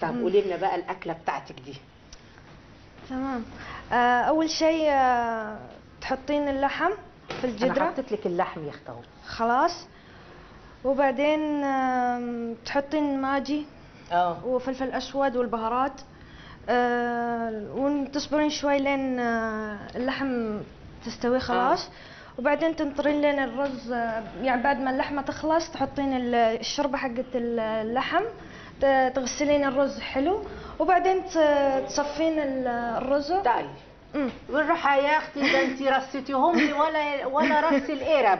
طب قولي لنا بقى الاكله بتاعتك دي تمام آه اول شيء آه تحطين اللحم في انا الجدرة حطيت لك اللحم يا اخت اهو خلاص وبعدين آم، تحطين ماجي اه وفلفل اسود والبهارات آه وتصبرين شوي لين آه اللحم تستوي خلاص وبعدين تنطرين لين الرز آه، يعني بعد ما اللحمه تخلص تحطين ال- الشوربه حقت ال- اللحم ت- تغسلين الرز حلو وبعدين ت- تصفين ال- الرز طيب أمم. والراحه يا اختي ده انت رصيتيهم لي ولا ولا رص القرب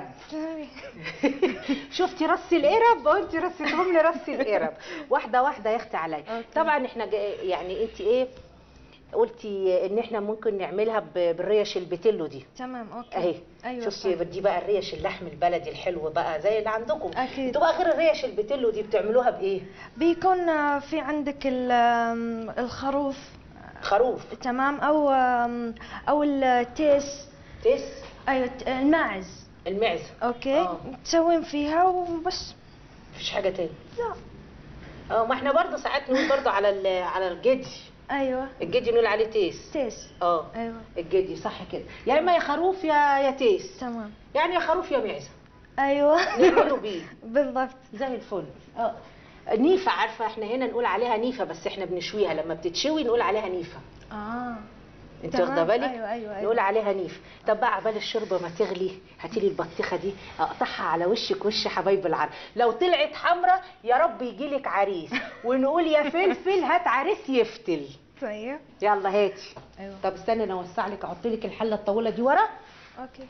شفتي رص القرب وانت رصيتهم لي رص القرب واحده واحده يا اختي عليا أوكي. طبعا احنا جا- يعني انت ايه قلتي ان احنا ممكن نعملها ب- بالريش البتلو دي تمام اوكي اهي ايوه شفتي صح. دي بقى الريش اللحم البلدي الحلو بقى زي اللي عندكم أكيد. انتوا بقى غير الريش البتلو دي بتعملوها بايه بيكون آه، في عندك ال- آم، الخروف خروف تمام او آم، او التيس تيس ايوه ت- الماعز المعزه اوكي آه. تسوين فيها وبس مفيش حاجه تاني لا اه ما احنا برضه ساعات نقول برضه على ال- على الجدي ايوه الجدي نقول عليه تيس تيس اه ايوه الجدي صح كده يا اما يا خروف يا يا تيس تمام يعني يا خروف يا معزه ايوه نعملوا بيه بالضبط زي الفل اه نيفه عارفه احنا هنا نقول عليها نيفه بس احنا بنشويها لما بتتشوي نقول عليها نيفه اه انت تمام. واخده بالك أيوة، أيوة، أيوة. نقول عليها نيف طب بقى عبال الشوربه ما تغلي هاتي لي البطيخه دي اقطعها على وشك وش حبايب العرب لو طلعت حمرا يا رب يجي لك عريس ونقول يا فلفل هات عريس يفتل طيب يلا هاتي ايوه طب استني انا اوسع لك احط لك الحله الطويله دي ورا اوكي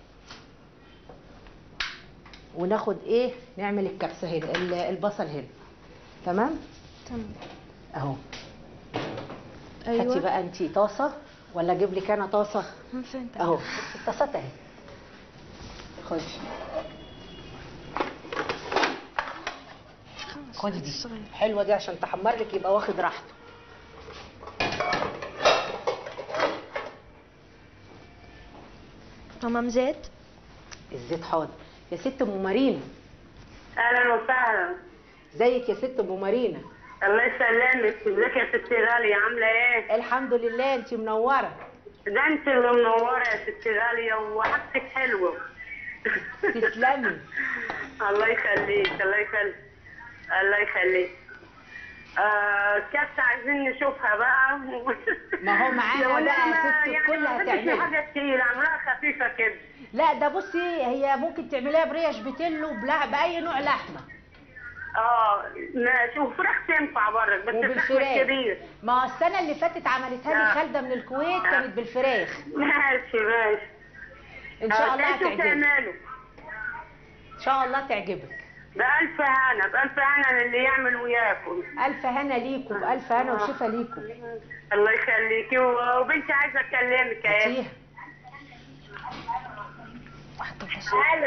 وناخد ايه نعمل الكبسه هنا ال- البصل هنا تمام تمام اهو ايوه هاتي بقى انتي طاسه ولا اجيب لك انا طاسه من فين تعال؟ اهو الطاسات اهي خدي خلاص، خدي دي صغير. حلوه دي عشان تحمر لك يبقى واخد راحته تمام زيت الزيت حاضر يا ست ام مارينا اهلا وسهلا ازيك يا ست ام مارينا الله يسلمك ازيك يا ستي غالية عاملة ايه؟ الحمد لله انت منوره ده انت اللي منورة يا ستي غالية وحاجتك حلوة تسلمي الله يخليك الله يخليك الله يخليك آه كبسة عايزين نشوفها بقى ما هو معانا لو بقى أنا ست يعني الكل ما بحبش هتعملي. حاجة تقيلة اعملها خفيفة كده لا ده بصي هي ممكن تعمليها بريش بتلو بلا باي نوع لحمه اه ماشي وفراخ تنفع برك بس اللحم وبالفراخ كبير ما السنه اللي فاتت عملتها لي آه. خالده من الكويت كانت بالفراخ ماشي ماشي ان شاء آه، الله تعيشوا هتعجبك وتعملوا ان شاء الله تعجبك بألف هنا بألف هنا للي يعمل وياكل الف هنا ليكم بالف هنا وشفا ليكم الله يخليكي و- وبنتي عايزه اكلمك اهي هاتيها واحدة بس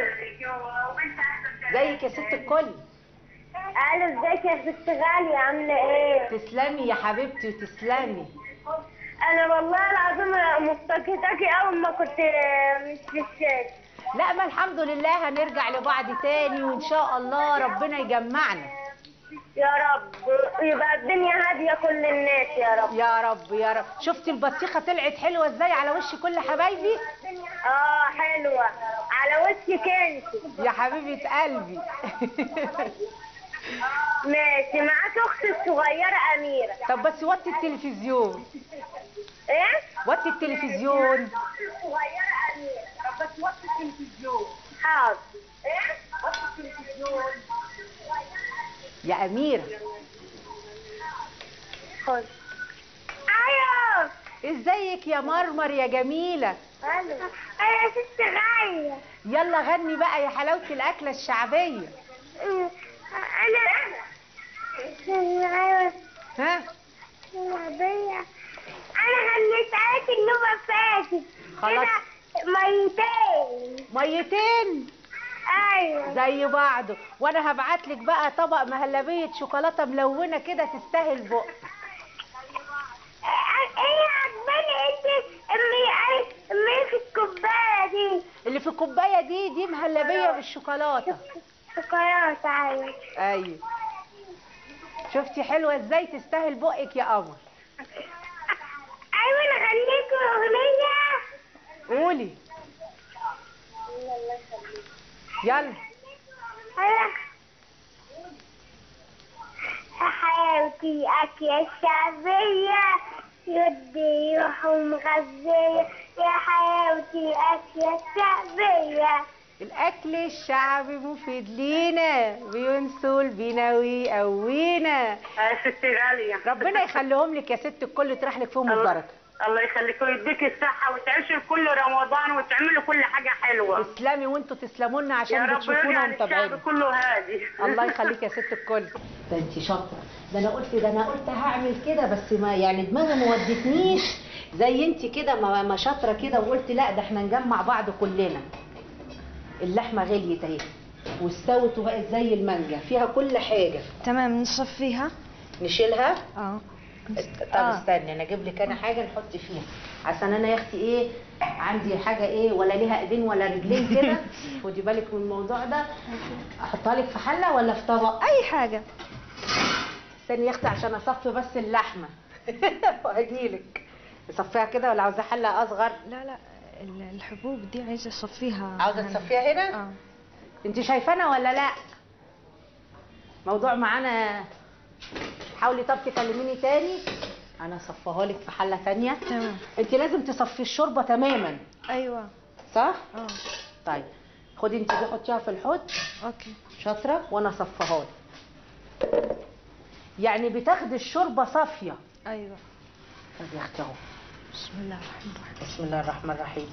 زيك يا ست الكل الو ازيك يا ست غالية عاملة ايه؟ تسلمي يا حبيبتي وتسلمي انا والله العظيم مفتقداكي اول ما كنت مش في الشارع لا ما الحمد لله هنرجع لبعض تاني وان شاء الله ربنا يجمعنا يا رب يبقى الدنيا هادية كل الناس يا رب يا رب يا رب شفتي البطيخه طلعت حلوه ازاي على وش كل حبايبي اه حلوة على وشك انت يا حبيبه قلبي ماشي معاك اختي الصغيرة اميرة طب بس وطي التلفزيون ايه؟ وطي التلفزيون الصغيرة اميرة طب بس وطي التلفزيون حاضر ايه؟ وطي التلفزيون يا اميره خد ايوه ازيك يا مرمر يا جميله الو ايه يا ست غالية يلا غني بقى يا حلاوه الاكله الشعبيه انا ايوه ها العربية انا غنيت عليك النوبة فاتت خلاص. كده ميتين ميتين ايوه زي بعضه وانا هبعت لك بقى طبق مهلبيه شوكولاته ملونه كده تستاهل بق ايه عجباني انت امي امي في الكوباية دي اللي في الكوبايه دي دي مهلبيه بالشوكولاته شوكولاتة ايوه ايوه شفتي حلوه ازاي تستاهل بقك يا قمر ايوه نغنيكوا اغنيه قولي يلا حياتي أكيا الشعبية يدي روحهم غزية يا حياتي أكيا الشعبية الاكل الشعبي مفيد لينا بينسول بينا ويقوينا يا ست غالية ربنا يخليهم لك يا ست الكل تروح لك فيهم الله- البركه الله يخليك ويديك الصحة وتعيشوا كل رمضان وتعملوا كل حاجة حلوة تسلمي وانتوا تسلموا لنا يا عشان رب بتشوفونا يرجع الشعب ومتابعينا كله هادي الله يخليك يا ست الكل ده انت شاطره ده انا قلت ده انا قلت هعمل كده بس ما يعني دماغي ما ودتنيش زي انت كده ما ما شاطره كده وقلت لا ده احنا نجمع بعض كلنا اللحمه غليت اهي واستوت وبقت زي المانجا فيها كل حاجه تمام نصفيها نشيلها اه طب آه. استني انا اجيب لك انا حاجه نحط فيها عشان انا يا اختي ايه عندي حاجه ايه ولا ليها ايدين ولا رجلين كده خدي بالك من الموضوع ده احطها لك في حله ولا في طبق اي حاجه استني يا اختي عشان اصفي بس اللحمه واجيلك اصفيها كده ولا عاوزه حله اصغر لا لا ال- الحبوب دي عايزه اصفيها عاوزه هنا. تصفيها هنا اه انت شايفانا ولا لا موضوع معانا حاولي طب تكلميني تاني انا اصفيها لك في حله تانية تمام انت لازم تصفي الشوربه تماما ايوه صح اه طيب خدي انت دي حطيها في الحوض اوكي شاطره وانا اصفيها لك يعني بتاخدي الشوربه صافيه ايوه طب يا اختي اهو بسم الله الرحمن الرحيم بسم الله الرحمن الرحيم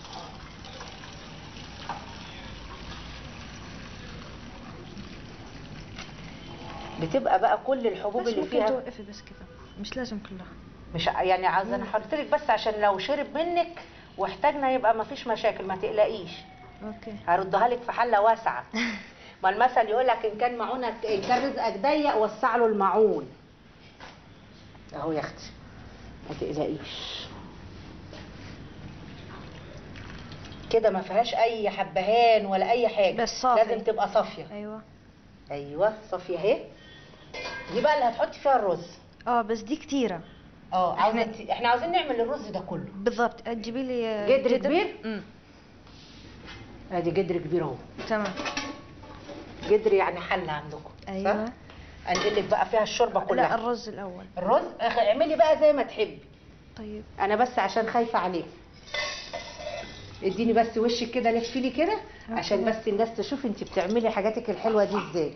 بتبقى بقى كل الحبوب بس اللي ممكن فيها توقفي بس كده مش لازم كلها مش يعني عايزه انا حطيت لك بس عشان لو شرب منك واحتاجنا يبقى ما فيش مشاكل ما تقلقيش اوكي هردها لك في حله واسعه ما المثل يقول لك ان كان معونك ان كان رزقك ضيق وسع له المعون اهو يا اختي ما تقلقيش كده ما فيهاش اي حبهان ولا اي حاجه بس صافي. لازم تبقى صافيه ايوه ايوه صافيه اهي دي بقى اللي هتحطي فيها الرز اه بس دي كتيره اه عاوزه إحنا- انت احنا عاوزين نعمل الرز ده كله بالضبط تجيبي لي جدر كبير؟ امم ادي جدر كبير اهو تمام جدر يعني حله عندكم ايوه صح؟ انقل لك بقى فيها الشوربه لا كلها الرز الاول الرز أخ- اعملي بقى زي ما تحبي طيب انا بس عشان خايفه عليك اديني بس وشك كده لفي لي كده عشان بس الناس تشوف انت بتعملي حاجاتك الحلوه دي ازاي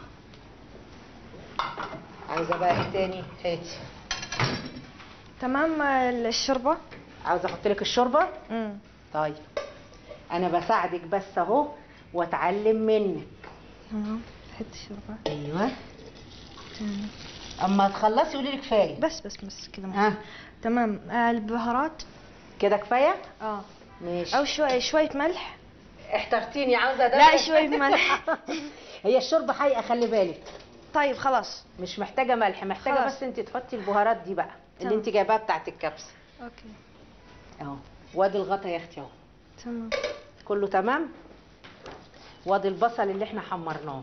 عايزه بقى ايه تاني هاتي تمام آه، الشوربه عاوزه احط لك الشوربه امم طيب انا بساعدك بس اهو واتعلم منك تمام حط الشوربه ايوه تمام. اما تخلصي قولي لي كفايه بس بس بس كده ها تمام آه البهارات كده كفايه اه ماشي او شوي شويه ملح احترتيني عاوزه ده لا شويه ملح هي الشوربه حقيقه خلي بالك طيب خلاص مش محتاجه ملح محتاجه خلاص. بس انت تحطي البهارات دي بقى اللي تمام. انت جايباها بتاعت الكبسه اوكي اهو وادي الغطا يا اختي اهو تمام كله تمام وادي البصل اللي احنا حمرناه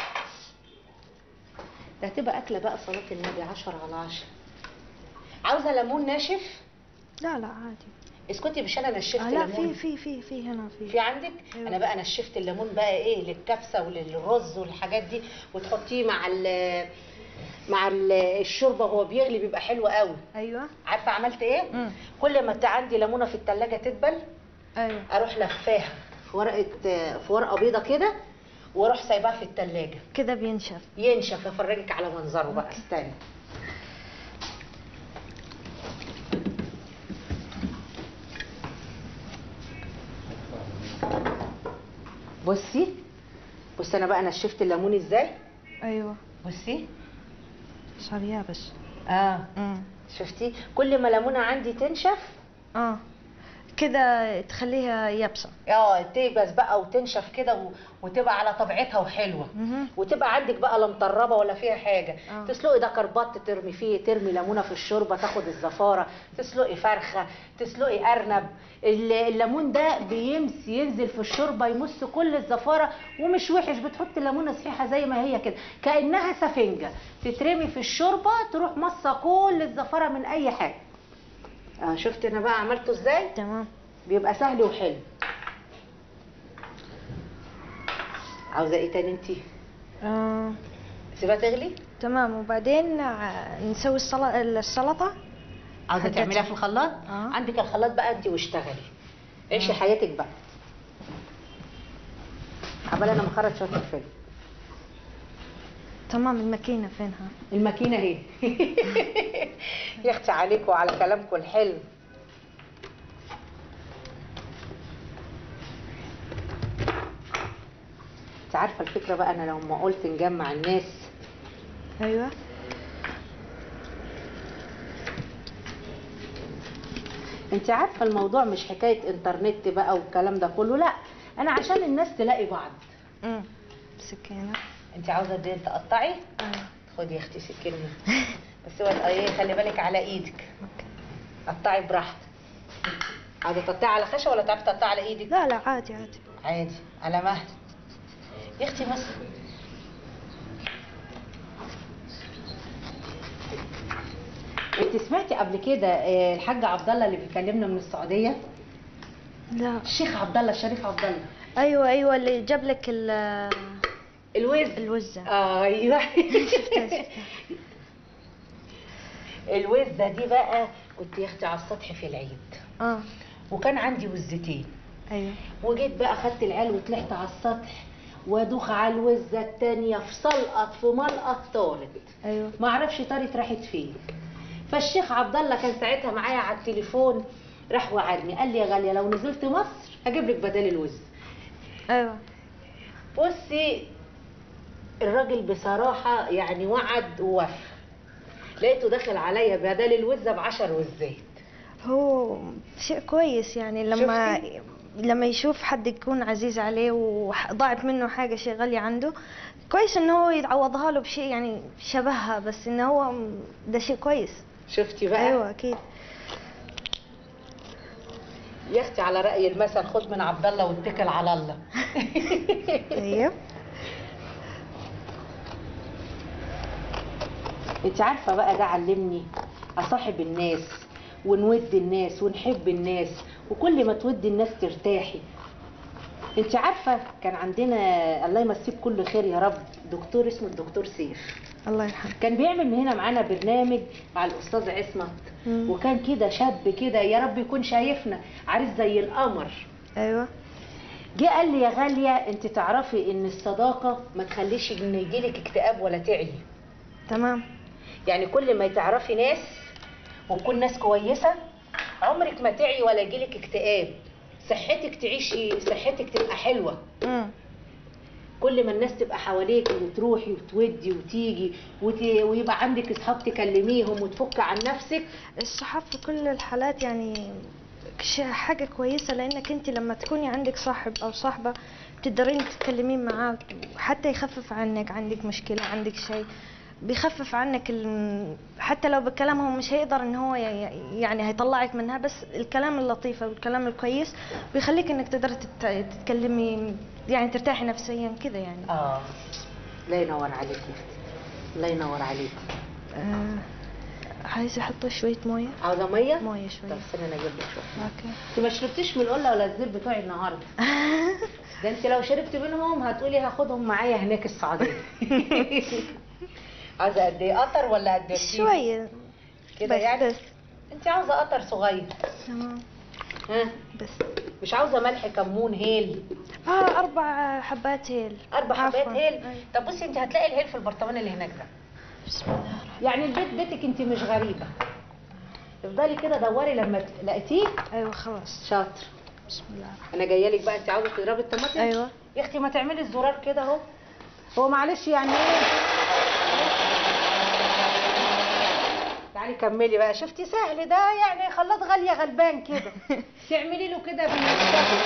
ده هتبقى اكله بقى صلاه النبي 10 على 10 عاوزه ليمون ناشف لا لا عادي اسكتي مش انا نشفت آه لا ليمون في في في في هنا في في عندك أيوة. انا بقى نشفت الليمون بقى ايه للكبسه وللرز والحاجات دي وتحطيه مع ال مع ال- الشوربه وهو بيغلي بيبقى حلو قوي ايوه عارفه عملت ايه مم. كل ما انت عندي ليمونه في التلاجة تدبل ايوه اروح لفاها في ورقه في ورقه بيضه كده واروح سايباها في التلاجة كده بينشف ينشف افرجك على منظره بقى استني بصي بصي انا بقى نشفت الليمون ازاي ايوه بصي صار يابس اه امم شفتي كل ما ليمونه عندي تنشف اه كذا تخليها يابسه اه تيبس بقى وتنشف كده و... وتبقى على طبيعتها وحلوه مهم. وتبقى عندك بقى لا مطربه ولا فيها حاجه آه. تسلقي ده كربات ترمي فيه ترمي ليمونه في الشوربه تاخد الزفاره تسلقي فرخه تسلقي ارنب ال- الليمون ده بيمس ينزل في الشوربه يمس كل الزفاره ومش وحش بتحط الليمونه صحيحه زي ما هي كده كانها سفنجه تترمي في الشوربه تروح مصه كل الزفاره من اي حاجه اه شفت انا بقى عملته ازاي تمام بيبقى سهل وحلو عاوزه ايه تاني انتي آه. سيبها تغلي تمام وبعدين ع- نسوي السلطه السلطه عاوزه حاجات- تعمليها في الخلاط آه. عندك الخلاط بقى انت واشتغلي عيشي حياتك بقى عبال انا مخرج شويه الفيلم تمام الماكينه فينها الماكينه اهي يختي عليكم وعلى كلامكم الحلو انت عارفه الفكره بقى انا لما قلت نجمع الناس ايوه انت عارفه الموضوع مش حكايه انترنت بقى والكلام ده كله لا انا عشان الناس تلاقي بعض امم سكينه انت عاوزه قد ايه تقطعي ايوه خدي يا اختي سكينه بس هو ايه خلي بالك على ايدك اوكي قطعي براحتك عاوزه تقطعي على خشب ولا تعرفي تقطعي على ايدك لا لا عادي عادي عادي على مهل يا اختي بس انت سمعتي قبل كده آه، الحاج عبد الله اللي بيكلمنا من السعوديه لا الشيخ عبد الله الشريف عبد الله ايوه ايوه اللي جاب لك ال- الوز الوزه ايوه الوزه دي بقى كنت يا اختي على السطح في العيد اه وكان عندي وزتين ايوه وجيت بقى خدت العيال وطلعت على السطح وادوخ على الوزه التانيه في سلقط في ملقط طارت ايوه ما اعرفش طارت راحت فين فالشيخ عبد الله كان ساعتها معايا على التليفون راح وعدني قال لي يا غاليه لو نزلت مصر هجيب لك بدل الوز ايوه بصي الراجل بصراحه يعني وعد ووفى لقيته داخل عليا بدل الوزه بعشر وزات هو شيء كويس يعني لما لما يشوف حد يكون عزيز عليه وضاعت منه حاجة شيء غالي عنده كويس انه هو يتعوضها له بشيء يعني شبهها بس انه هو ده شيء كويس شفتي بقى ايوه اكيد يا اختي على راي المثل خد من عبد الله واتكل على الله ايوه انت عارفه بقى ده علمني اصاحب الناس ونود الناس ونحب الناس وكل ما تودي الناس ترتاحي انت عارفه كان عندنا الله يمسيه بكل خير يا رب دكتور اسمه الدكتور سيف الله يرحمه كان بيعمل هنا معانا برنامج مع الاستاذ عصمت مم. وكان كده شاب كده يا رب يكون شايفنا عريس زي القمر ايوه جه قال لي يا غاليه انت تعرفي ان الصداقه ما تخليش ان يجيلك اكتئاب ولا تعي تمام يعني كل ما تعرفي ناس وتكون ناس كويسه عمرك ما تعي ولا يجيلك اكتئاب صحتك تعيشي صحتك تبقى حلوه امم كل ما الناس تبقى حواليك وتروحي وتودي وتيجي وت... ويبقى عندك اصحاب تكلميهم وتفك عن نفسك الصحاب في كل الحالات يعني ش- حاجة كويسة لأنك أنت لما تكوني عندك صاحب أو صاحبة بتقدرين تتكلمين معاه حتى يخفف عنك عندك مشكلة عندك شيء بيخفف عنك ال... حتى لو بالكلام هو مش هيقدر ان هو ي- يعني هيطلعك منها بس الكلام اللطيف او الكلام الكويس بيخليك انك تقدري تت... تتكلمي يعني ترتاحي نفسيا كذا يعني اه الله ينور عليك يا اختي الله ينور عليك آه... عايزة احط شوية موية عاوزه ميه موية شوية طب استنى انا اجيب لك شويه اوكي انت ما شربتيش من القله ولا الزيت بتوعي النهارده ده انت لو شربت منهم هتقولي هاخدهم معايا هناك السعوديه عاوزه قد ايه قطر ولا قد ايه شوية كده بس يعني بس انت عاوزه قطر صغير تمام ها بس مش عاوزه ملح كمون هيل اه اربع حبات هيل اربع حبات عفواً. هيل أي. طب بصي انت هتلاقي الهيل في البرطمان اللي هناك ده بسم الله الرحمن يعني البيت بيتك انت مش غريبه افضلي كده دوري لما تلاقيتيه ايوه خلاص شاطر بسم الله الرحمن انا جايه لك بقى انت عاوزه تضربي الطماطم ايوه يا اختي ما تعملي الزرار كده اهو هو معلش يعني ايه تعالي كملي بقى شفتي سهل ده يعني خلاط غاليه غلبان كده تعملي له كده بالمستوى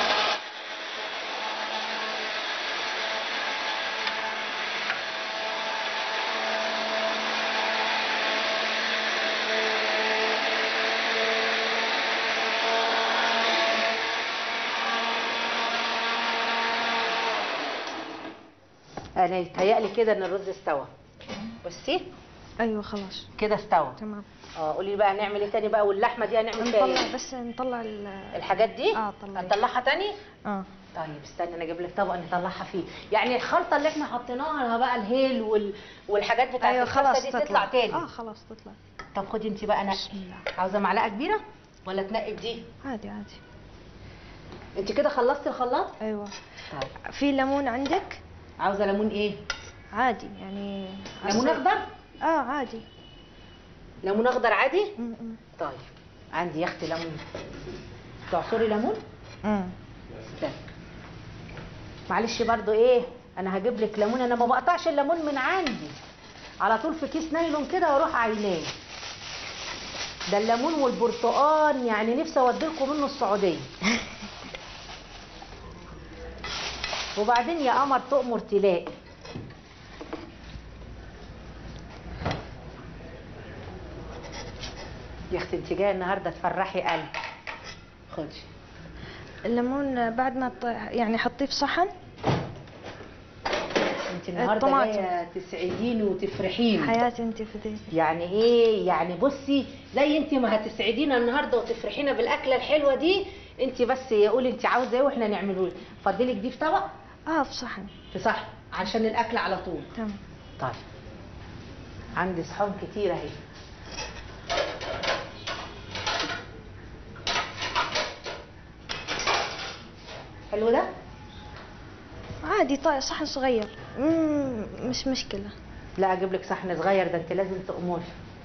انا يتهيألي كده ان الرز استوى بصي ايوه خلاص كده استوى تمام اه قولي بقى هنعمل ايه تاني بقى واللحمه دي هنعمل فيها نطلع ايه بس نطلع ال الحاجات دي اه طلعي. هنطلعها تاني اه طيب استنى انا اجيب لك طبق نطلعها فيه يعني الخلطه اللي احنا حطيناها بقى الهيل وال... والحاجات بتاعت ايوه الخلطه خلاص دي تطلع تاني اه خلاص تطلع طب خدي انت بقى نقي بسم الله عاوزه معلقه كبيره ولا تنقي بدي عادي عادي انت كده خلصتي الخلاط ايوه طيب في ليمون عندك عاوزه ليمون ايه عادي يعني ليمون عصير. اخضر اه عادي ليمون اخضر عادي م- م. طيب عندي يا اختي ليمون تعصري ليمون م. استنى معلش برضو ايه انا هجيب لك ليمون انا ما بقطعش الليمون من عندي على طول في كيس نايلون كده واروح عيناه ده الليمون والبرتقال يعني نفسي اوديلكم منه السعوديه وبعدين يا قمر تؤمر تلاقي يا اختي انت جايه النهارده تفرحي قلبي خدي الليمون بعد ما ت- يعني حطيه في صحن انت النهارده الطماطم. جايه تسعديني وتفرحيني حياتي انت في دي يعني ايه يعني بصي زي انت ما هتسعدينا النهارده وتفرحينا بالاكله الحلوه دي انت بس قولي انت عاوزه ايه واحنا نعمله لك فضلك دي في طبق اه في صحن في صحن عشان الاكل على طول تمام طيب عندي صحون كتير اهي حلو ده عادي طيب صحن صغير مم، مش مشكلة لا اجيب لك صحن صغير ده انت لازم تأمري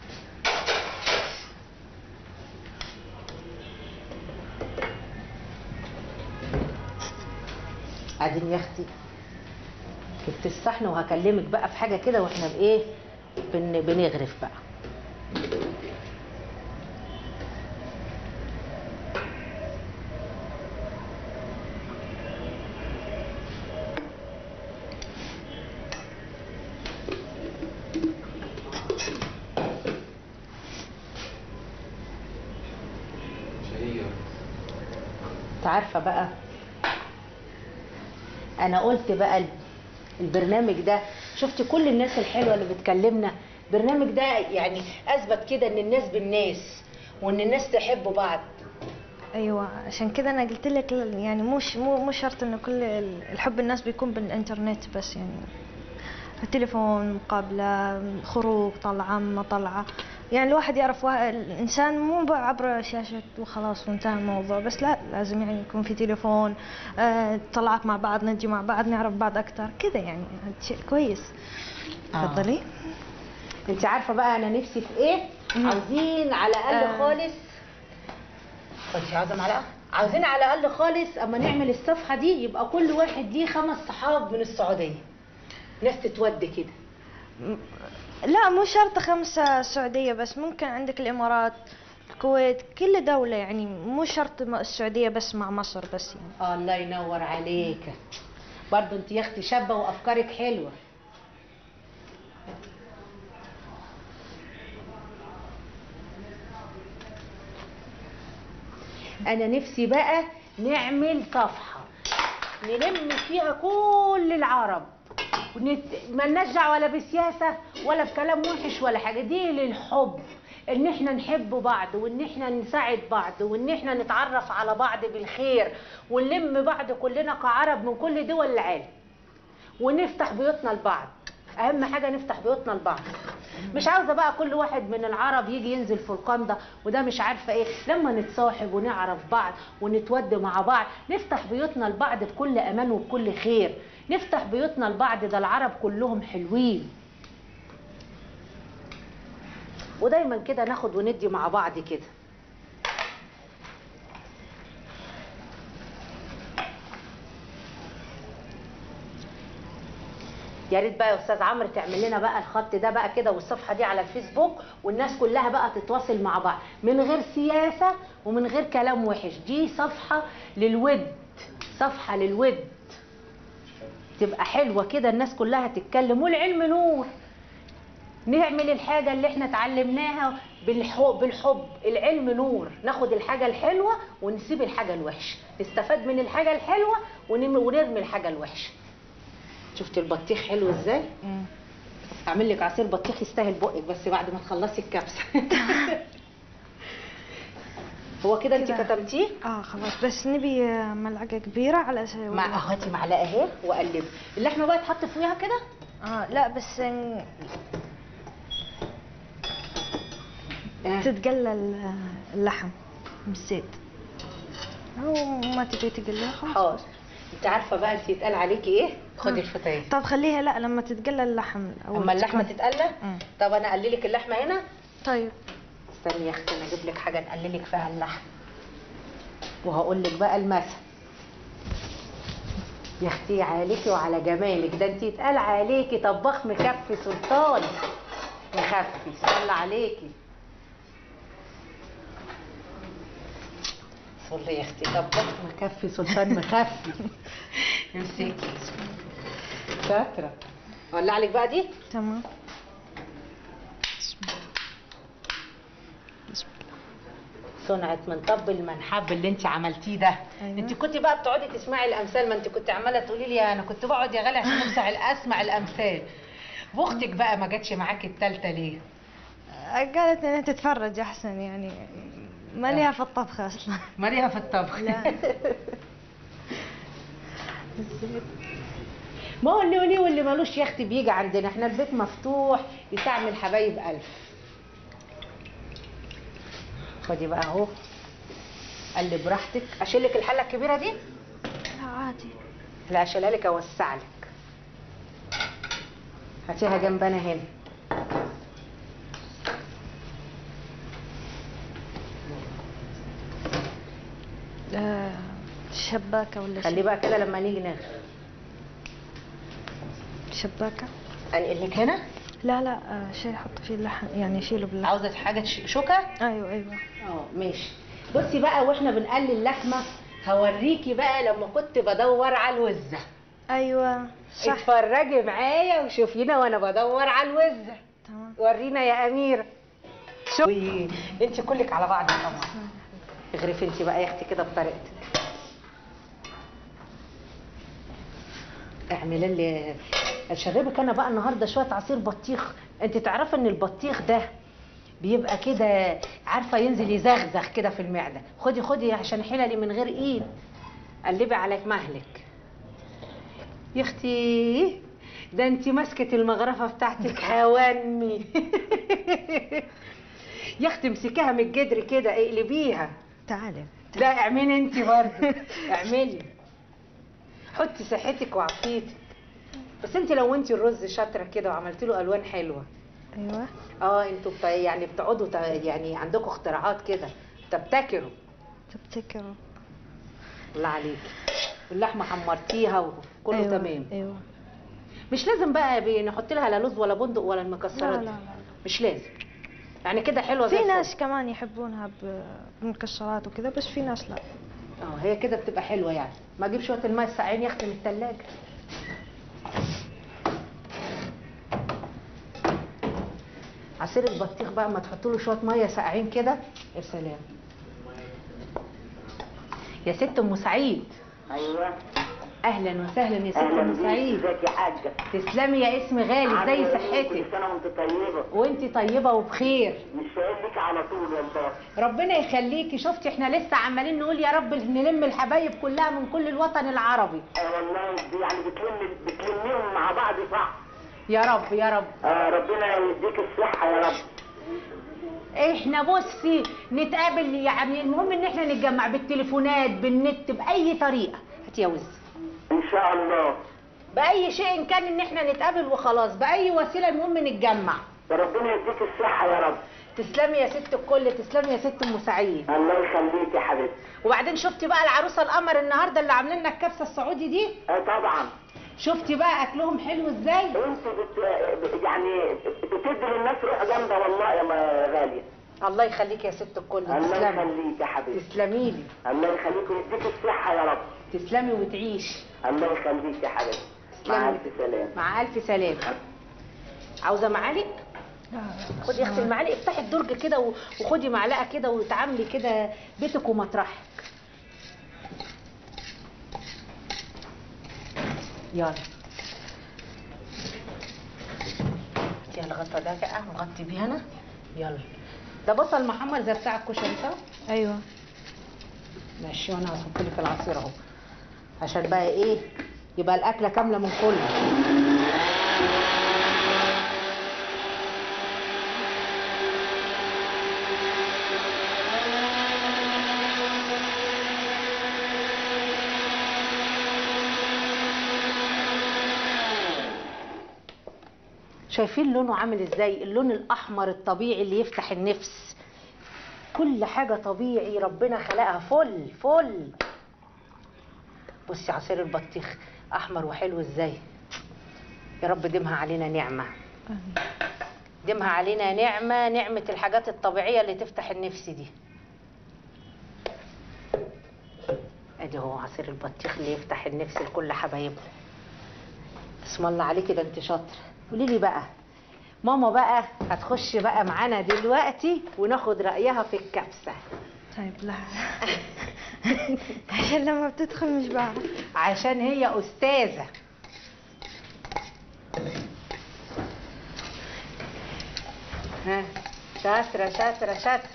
ادي يا اختي جبت الصحن وهكلمك بقى في حاجه كده واحنا بايه بن بنغرف بقى انت عارفه بقى انا قلت بقى ال- البرنامج ده شفت كل الناس الحلوه اللي بتكلمنا البرنامج ده يعني اثبت كده ان الناس بالناس وان الناس تحب بعض ايوه عشان كده انا قلت لك ل- يعني مش مو مو شرط انه كل ال- الحب الناس بيكون بالانترنت بس يعني التليفون مقابلة خروج طلعة ما طلعة يعني الواحد يعرف وا- الإنسان مو ب- عبر شاشة وخلاص وانتهى الموضوع بس لا لازم يعني يكون في تليفون آه، طلعات مع بعض نجي مع بعض نعرف بعض أكتر كذا يعني هاد شيء كويس آه. تفضلي انت عارفه بقى انا نفسي في ايه مم. عاوزين على الاقل آه. خالص خدي عاوزه معلقه عاوزين على الاقل خالص اما نعمل الصفحه دي يبقى كل واحد ليه خمس صحاب من السعوديه ناس تتود كده لا مو شرط خمسة السعودية بس ممكن عندك الإمارات الكويت كل دولة يعني مو شرط م- السعودية بس مع مصر بس يعني آه الله ينور عليك برضه انت يا اختي شابه وافكارك حلوه انا نفسي بقى نعمل صفحه نلم فيها كل العرب ونت... ملناش دعوه ولا بسياسه ولا بكلام وحش ولا حاجه دي للحب ان احنا نحب بعض وان احنا نساعد بعض وان احنا نتعرف على بعض بالخير ونلم بعض كلنا كعرب من كل دول العالم ونفتح بيوتنا لبعض اهم حاجه نفتح بيوتنا لبعض مش عاوزه بقى كل واحد من العرب يجي ينزل في القنده وده مش عارفه ايه لما نتصاحب ونعرف بعض ونتود مع بعض نفتح بيوتنا لبعض بكل امان وبكل خير نفتح بيوتنا لبعض ده العرب كلهم حلوين ودايما كده ناخد وندي مع بعض كده يا ريت بقى يا استاذ عمرو تعمل لنا بقى الخط ده بقى كده والصفحه دي على الفيسبوك والناس كلها بقى تتواصل مع بعض من غير سياسه ومن غير كلام وحش دي صفحه للود صفحه للود تبقى حلوه كده الناس كلها تتكلم والعلم نور نعمل الحاجه اللي احنا اتعلمناها بالحب بالحب العلم نور ناخد الحاجه الحلوه ونسيب الحاجه الوحشه نستفاد من الحاجه الحلوه ونم- ونرمي الحاجه الوحشه شفت البطيخ حلو ازاي اعمل لك عصير بطيخ يستاهل بقك بس بعد ما تخلصي الكبسه هو كده انت كده. كتمتيه اه خلاص بس نبي آه، ملعقه كبيره على اساس مع هاتي معلقه اهي وقلبي اللحمه بقى تحط فوقيها كده اه لا بس إن آه. تتقلى ال- اللحم بالزيت او ما تبي تقليها خلاص حاضر انت عارفه بقى انت يتقال عليكي ايه خدي الفطايه طب خليها لا لما تتقلى اللحم الاول اما اللحمه تكون- تتقلى مم. طب انا اقلل لك اللحمه هنا طيب استني يا اختي انا اجيب لك حاجه نقلل لك فيها اللحم وهقول لك بقى المثل يا اختي عليكي وعلى جمالك ده انت يتقال عليكي طباخ مكفي سلطان مخفي صلى عليكي صلي يا اختي طباخ مكفي سلطان مخفي امسكي شاطره اولع لك بقى دي تمام صنعت من طب المنحب اللي انت عملتيه ده أيوة. انت كنت بقى بتقعدي تسمعي الامثال ما انت كنت عماله تقولي لي انا كنت بقعد يا غالي عشان امسع اسمع الامثال واختك بقى ما جاتش معاكي التالتة ليه قالت انها تتفرج احسن يعني ما ليها في الطبخ اصلا ماليها في الطبخ لا ما هو اللي وليه واللي مالوش يا اختي بيجي عندنا احنا البيت مفتوح يستعمل حبايب الف خدي بقى اهو قلب براحتك اشيل لك الحله الكبيره دي لا عادي لا اشيلها لك اوسع لك هاتيها جنبنا هنا آه، شباكة ولا خليه شيء بقى كده لما نيجي نغرف شباكة انقل لك هنا لا لا آه، شيء يحط فيه اللحم يعني يشيله باللحم عاوزه حاجه تش- شوكه ايوه ايوه اه ماشي بصي بقى واحنا بنقلي اللحمه هوريكي بقى لما كنت بدور على الوزه ايوه صح اتفرجي معايا وشوفينا وانا بدور على الوزه تمام ورينا يا اميره شوفي انت كلك على بعض طبعا اغرفي انت بقى يا اختي كده بطريقتك اعملي لي اشربك انا بقى النهارده شويه عصير بطيخ انت تعرفي ان البطيخ ده بيبقى كده عارفه ينزل يزغزغ كده في المعده خدي خدي عشان حللي من غير ايد قلبي على مهلك يا اختي ده انت ماسكه المغرفه بتاعتك هوانمي يا اختي امسكيها من الجدر كده اقلبيها تعالي لا اعملي انت برضه اعملي حطي صحتك وعافيتك بس انت لو انت الرز شاطره كده وعملتي له الوان حلوه ايوه اه انتوا بتا يعني بتقعدوا تا- يعني عندكم اختراعات كده تبتكروا تبتكروا الله عليك واللحمه حمرتيها وكله أيوة. تمام ايوه مش لازم بقى بي- نحط لها لا لوز ولا بندق ولا لا المكسرات لا دي. لا مش لازم يعني كده حلوه زي في الفل. ناس كمان يحبونها ب- بمكسرات وكذا بس في ناس لا اه هي كده بتبقى حلوه يعني ما اجيب شويه الماء الساقعين يا اختي من الثلاجه عصير البطيخ بقى ما تحط له شويه ميه ساقعين كده يا سلام يا ست ام سعيد ايوه اهلا وسهلا يا ست اهلا ام بيك سعيد ازيك يا حاجه تسلمي يا اسم غالي عاملة ازاي إيه؟ صحتك كل سنه وانت طيبه وانت طيبه وبخير مش شايل لك على طول والله ربنا يخليكي شفتي احنا لسه عمالين نقول يا رب نلم الحبايب كلها من كل الوطن العربي اه والله دي يعني بتلم بتلميهم مع بعض صح يا رب يا رب آه ربنا يديك الصحه يا رب احنا بصي نتقابل يعني المهم ان احنا نتجمع بالتليفونات بالنت باي طريقه هات يا وز ان شاء الله باي شيء كان ان احنا نتقابل وخلاص باي وسيله المهم نتجمع ربنا يديك الصحه يا رب تسلمي يا ست الكل تسلمي يا ست ام سعيد الله يخليك يا حبيبتي وبعدين شفتي بقى العروسه القمر النهارده اللي عاملين لنا الكبسه السعودي دي اه طبعا شفتي بقى اكلهم حلو ازاي انت بت... يعني بتدي للناس روح جامده والله يا ما غاليه الله يخليك يا ست الكل الله تسلمي يخليك يا حبيبي تسلمي لي الله يخليك ويديك الصحه يا رب تسلمي وتعيش الله يخليك يا حبيبي مع تسلمي. الف سلامه مع الف سلامه عاوزه معالق خدي يا اختي المعالق افتحي الدرج كده و- وخدي معلقه كده وتعاملي كده بيتك ومطرحك يلا هاتي الغطا ده بقى نغطي بيه انا يلا ده بصل محمر زي بتاع الكشري صح؟ ايوه ماشي وانا هحط لك العصير اهو عشان بقى ايه يبقى الاكله كامله من كله شايفين لونه عامل ازاي اللون الاحمر الطبيعي اللي يفتح النفس كل حاجة طبيعي ربنا خلقها فل فل بصي عصير البطيخ احمر وحلو ازاي يا رب ديمها علينا نعمة ديمها علينا نعمة نعمة الحاجات الطبيعية اللي تفتح النفس دي ادي هو عصير البطيخ اللي يفتح النفس لكل حبايبنا اسم الله عليكي ده انت شاطره قولي لي بقى ماما بقى هتخش بقى معانا دلوقتي وناخد رايها في الكبسه طيب لا عشان لما بتدخل مش بعرف عشان هي استاذه ها شاطره شاطره شاطره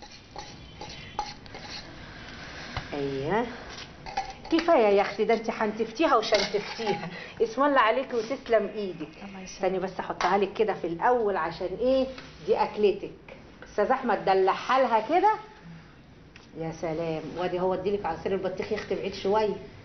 ايوه كفايه يا اختي ده انت حنتفتيها وشنتفتيها اسم الله عليكي وتسلم ايدك الله يسلمك. استني بس احطها لك كده في الاول عشان ايه دي اكلتك استاذ احمد دلعها لها كده يا سلام وادي هو اديلك عصير البطيخ يختي بعيد شويه